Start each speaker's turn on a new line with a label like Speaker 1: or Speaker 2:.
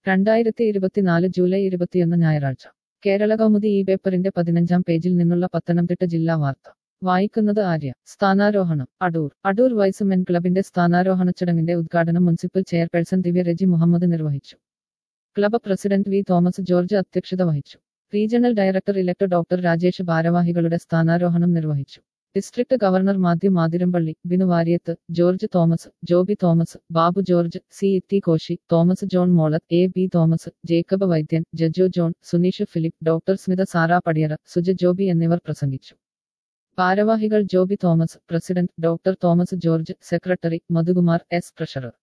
Speaker 1: രണ്ടായിരത്തി ഇരുപത്തിനാല് ജൂലൈ ഇരുപത്തിയൊന്ന് ഞായറാഴ്ച കേരള കൗമുദി ഈ പേപ്പറിന്റെ പതിനഞ്ചാം പേജിൽ നിന്നുള്ള പത്തനംതിട്ട ജില്ലാ വാർത്ത വായിക്കുന്നത് ആര്യ സ്ഥാനാരോഹണം അടൂർ അടൂർ വൈസ് മെൻ ക്ലബിന്റെ സ്ഥാനാരോഹണ ചടങ്ങിന്റെ ഉദ്ഘാടനം മുനിസിപ്പൽ ചെയർപേഴ്സൺ ദിവ്യ റെജി മുഹമ്മദ് നിർവഹിച്ചു club president V Thomas George അധ്യക്ഷത വഹിച്ചു regional director elect doctor Rajesh ഭാരവാഹികളുടെ സ്ഥാനാരോഹണം നിർവഹിച്ചു district governor Mathew Mathirampally Binu Varyath George Thomas Joby Thomas Babu George C Itty Koshy Thomas John Molath A B Thomas Jacob Vaidyan Jajo John Suneesh Philip doctor Smitha Sarah Padiyara Suja Joby എന്നിവർ പ്രസംഗിച്ചു ഭാരവാഹികൾ Joby Thomas president doctor Thomas George secretary Madhukumar S treasurer